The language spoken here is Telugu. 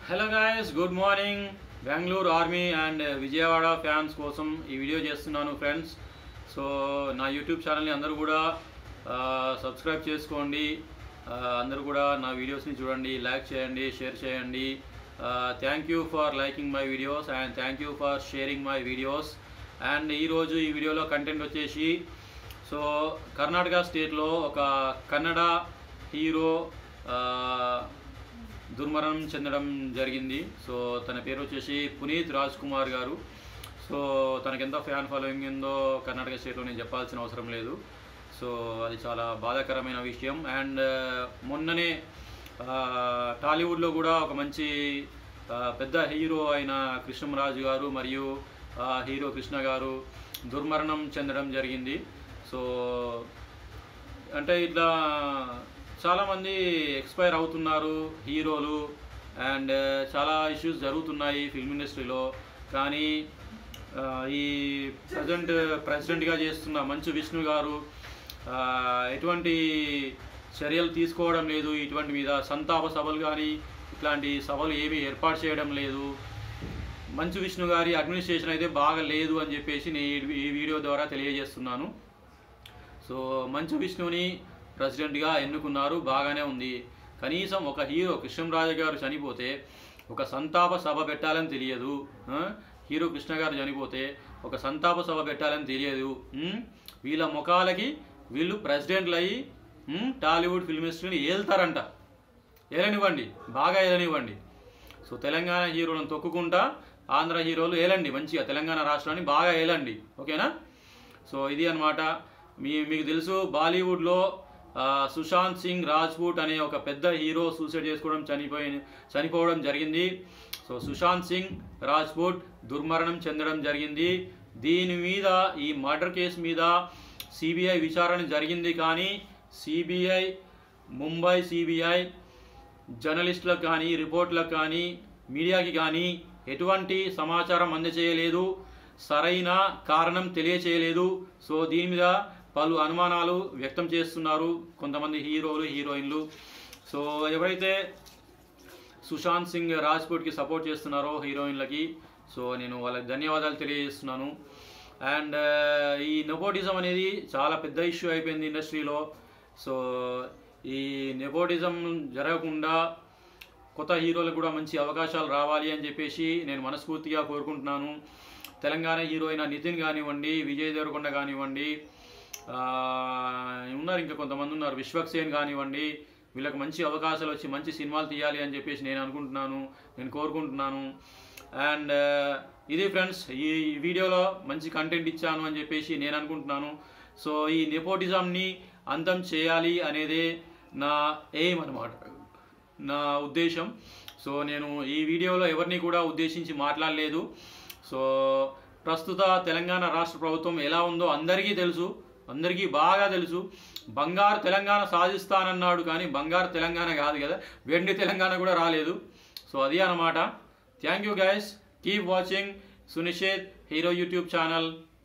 Hello guys good morning Bengaluru army and Vijayawada fans కోసం ఈ వీడియో చేస్తున్నాను ఫ్రెండ్స్ సో నా యూట్యూబ్ ఛానల్ని అందరూ కూడా సబ్స్క్రైబ్ చేసుకోండి ఆ, అందరూ కూడా నా వీడియోస్ని చూడండి లైక్ చేయండి షేర్ చేయండి thank you for liking my videos and thank you for sharing my videos and ఈరోజు ఈ వీడియోలో కంటెంట్ వచ్చేసి సో కర్ణాటక స్టేట్లో ఒక కన్నడ హీరో ఆ, దుర్మరణం చెందడం జరిగింది సో తన పేరు వచ్చేసి పునీత్ రాజ్ కుమార్ గారు సో తనకి ఎంత ఫ్యాన్ ఫాలోయింగ్ ఉందో కర్ణాటక స్టేట్లో నేను చెప్పాల్సిన అవసరం లేదు సో అది చాలా బాధాకరమైన విషయం అండ్ మొన్ననే ఆ, టాలీవుడ్లో కూడా ఒక మంచి ఆ, పెద్ద హీరో అయిన కృష్ణరాజు గారు మరియు ఆ, హీరో కృష్ణ గారు దుర్మరణం చెందడం జరిగింది సో అంటే ఇట్లా చాలామంది ఎక్స్పైర్ అవుతున్నారు హీరోలు అండ్ చాలా ఇష్యూస్ జరుగుతున్నాయి ఫిల్మ్ ఇండస్ట్రీలో కానీ ఆ, ఈ ప్రజెంట్ ప్రెసిడెంట్గా చేస్తున్న మంచు విష్ణు గారు ఆ, ఎటువంటి చర్యలు తీసుకోవడం లేదు ఇటువంటి మీద సంతాప సభలు కానీ ఇట్లాంటి సభలు ఏమీ ఏర్పాటు చేయడం లేదు మంచు విష్ణు గారి అడ్మినిస్ట్రేషన్ అయితే బాగా లేదు అని చెప్పేసి నేను ఈ- ఈ వీడియో ద్వారా తెలియజేస్తున్నాను సో మంచు విష్ణుని ప్రెసిడెంట్గా ఎన్నుకున్నారు బాగానే ఉంది కనీసం ఒక హీరో కృష్ణరాజు గారు చనిపోతే ఒక సంతాప సభ పెట్టాలని తెలియదు ఆ? హీరో కృష్ణ గారు చనిపోతే ఒక సంతాప సభ పెట్టాలని తెలియదు ఉమ్? వీళ్ళ ముఖాలకి వీళ్ళు ప్రెసిడెంట్లు అయ్యి ఉమ్, టాలీవుడ్ ఫిల్మ్ ఇండస్ట్రీని ఏల్తారంట ఏలనివ్వండి బాగా ఏలనివ్వండి సో తెలంగాణ హీరోలను తొక్కుకుంటా ఆంధ్ర హీరోలు ఏలండి మంచిగా తెలంగాణ రాష్ట్రాన్ని బాగా ఏలండి ఓకేనా సో ఇది అన్నమాట మీ మీకు తెలుసు బాలీవుడ్లో ఆ, సుశాంత్ సింగ్ రాజ్పూట్ అనే ఒక పెద్ద హీరో సూసైడ్ చేసుకోవడం చనిపోయి చనిపోవడం జరిగింది సో సుశాంత్ సింగ్ రాజ్పూట్ దుర్మరణం చెందడం జరిగింది దీని మీద ఈ మర్డర్ కేసు మీద సిబిఐ విచారణ జరిగింది కానీ సిబిఐ ముంబై సిబిఐ జర్నలిస్టులకు కానీ రిపోర్ట్లకు కానీ మీడియాకి కానీ ఎటువంటి సమాచారం అందజేయలేదు సరైన కారణం తెలియచేయలేదు సో దీని మీద పలు అనుమానాలు వ్యక్తం చేస్తున్నారు కొంతమంది హీరోలు హీరోయిన్లు సో ఎవరైతే సుశాంత్ సింగ్ రాజ్పూట్కి సపోర్ట్ చేస్తున్నారో హీరోయిన్లకి సో నేను వాళ్ళకి ధన్యవాదాలు తెలియజేస్తున్నాను అండ్ ఈ నెపోటిజం అనేది చాలా పెద్ద ఇష్యూ అయిపోయింది ఇండస్ట్రీలో సో ఈ నెపోటిజం జరగకుండా కొత్త హీరోలకు కూడా మంచి అవకాశాలు రావాలి అని చెప్పేసి నేను మనస్ఫూర్తిగా కోరుకుంటున్నాను తెలంగాణ హీరో అయిన నితిన్ కానివ్వండి విజయ్ దేవరకొండ కానివ్వండి ఆ, ఉన్నారు ఇంకా కొంతమంది ఉన్నారు విశ్వక్ సేన్ కానివ్వండి వీళ్ళకి మంచి అవకాశాలు వచ్చి మంచి సినిమాలు తీయాలి అని చెప్పేసి నేను అనుకుంటున్నాను నేను కోరుకుంటున్నాను అండ్ ఇది ఫ్రెండ్స్ ఈ వీడియోలో మంచి కంటెంట్ ఇచ్చాను అని చెప్పేసి నేను అనుకుంటున్నాను సో ఈ నెపోటిజంని అంతం చేయాలి అనేదే నా ఎయిమ్ అనమాట నా ఉద్దేశం సో నేను ఈ వీడియోలో ఎవరిని కూడా ఉద్దేశించి మాట్లాడలేదు సో ప్రస్తుత తెలంగాణ రాష్ట్ర ప్రభుత్వం ఎలా ఉందో అందరికీ తెలుసు అందరికీ బాగా తెలుసు బంగారు తెలంగాణ సాధిస్తానన్నాడు కానీ బంగారు తెలంగాణ కాదు కదా వెండి తెలంగాణ కూడా రాలేదు సో అది అన్నమాట thank you guys keep watching సునిషేత్ హీరో యూట్యూబ్ ఛానల్